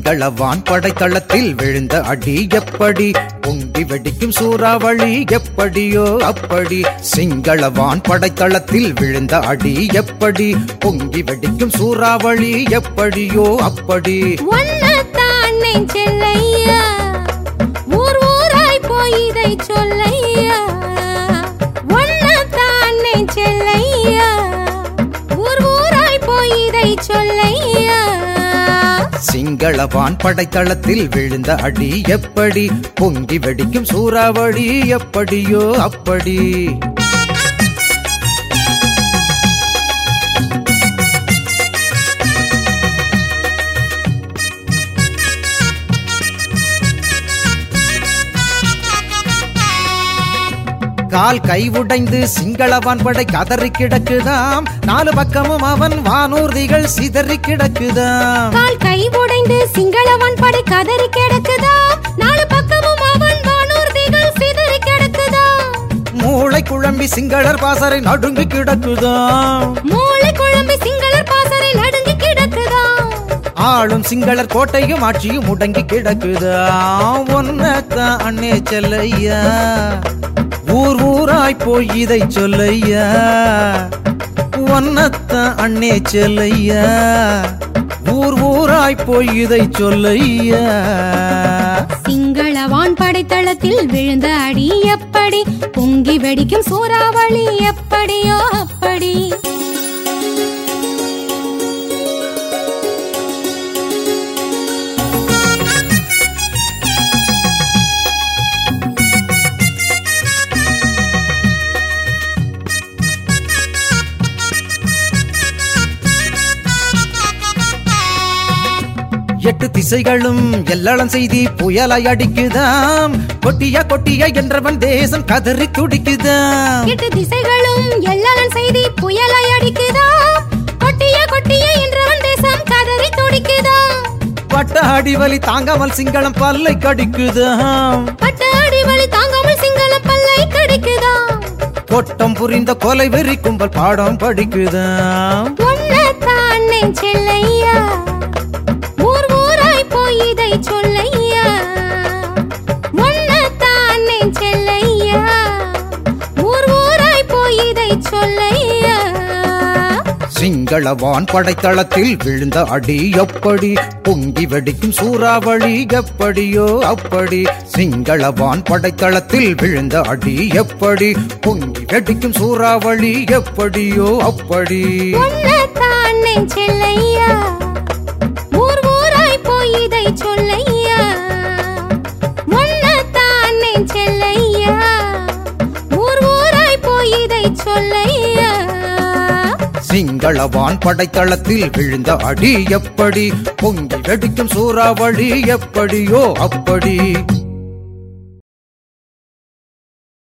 சிங்களவான் படைத்தளத்தில் விழுந்த அடி எப்படி பொங்கி வெடிக்கும் சூறாவளி எப்படியோ அப்படி சிங்களவான் படைத்தளத்தில் விழுந்த அடி எப்படி பொங்கி வெடிக்கும் சூறாவளி எப்படியோ அப்படி ஒன்னத்தான் நெஞ்செல்லையா ஊர் ஊராய் போய் இதை சொல்லையா ஒன்னத்தான் நெஞ்செல்லையா ஊர் ஊராய் போய் இதை சொல்லையா சிங்களவான் படைத்தளத்தில் விழுந்த அடி எப்படி பொங்கி வெடிக்கும் சூறாவளி எப்படியோ அப்படி கால் கை உடைந்து சிங்களவான் படை கதறி கிடக்குதாம் நாலு பக்கமும் அவன் வானூர்திகள் சிதறி கிடக்குதாம் கால் கை உடைந்து சிங்களவன் படை கதறி கிடக்குதா நாலு பக்கமும் அவன் வானூர்திகள் சிதறி கிடக்குதா மூளை குழம்பி சிங்களர் பாசறை நடுங்கி கிடக்குதாம் மூளை குழம்பி சிங்களர் பாசறை நடுங்கி கிடக்குதா ஆளும் சிங்களர் கோட்டையும் ஆட்சியும் முடங்கி கிடக்குதா ஒன்னத்தான் அண்ணே செல்லையா ஊர் ஊராய் போய் இதை சொல்லையா ஒன்னத்தான் அண்ணே செல்லையா ஊர் ஊராய் போய் இதை சொல்லையா சிங்களவான் படைத்தளத்தில் விழுந்த அடி எப்படி பொங்கி வெடிக்கும் சூறாவளி எப்படியோ அப்படி எட்டு திசைகளும் எல்லளம் செய்தி புயலாய் அடிக்குதாம் கொட்டியா கொட்டியா என்றவன் தேசம் கதறி துடிக்குதாம் எட்டு திசைகளும் எல்லாரும் செய்தி புயலாய் அடிக்குதா கொட்டிய கொட்டிய என்றவன் தேசம் கதறி துடிக்குதா பட்ட அடிவலி தாங்காமல் சிங்களம் பல்லை கடிக்குதாம் பட்ட அடி வலி தாங்காமல் சிங்களம் பல்லை கடிக்குதா கொட்டம் புரிந்த கொலை வெறி கும்பல் பாடம் படிக்குதாம் ஒன்னத்தான் நெஞ்செல்லையா ஊர் ஊராய் போய் இதை சொல்லையா ஒன்னத்தான் நெஞ்செல்லையா ஊர் ஊராய் போய் இதை சொல்லையா சிங்களவான் படைத்தளத்தில் விழுந்த அடி எப்படி பொங்கி வெடிக்கும் சூறாவளி எப்படியோ அப்படி சிங்களவான் படைத்தளத்தில் விழுந்த அடி எப்படி பொங்கி வெடிக்கும் சூறாவளி எப்படியோ அப்படி ஒன்னத்தான் நெஞ்செல்லையா ஊர் ஊராய் போய் இதை சொல்லையா ஒன்னத்தான் நெஞ்செல்லையா ஊர் ஊராய் போய் இதை சொல்லையா சிங்களவான் படைத்தளத்தில் விழுந்த அடி எப்படி பொங்கி வெடிக்கும் சூறாவளி எப்படியோ அப்படி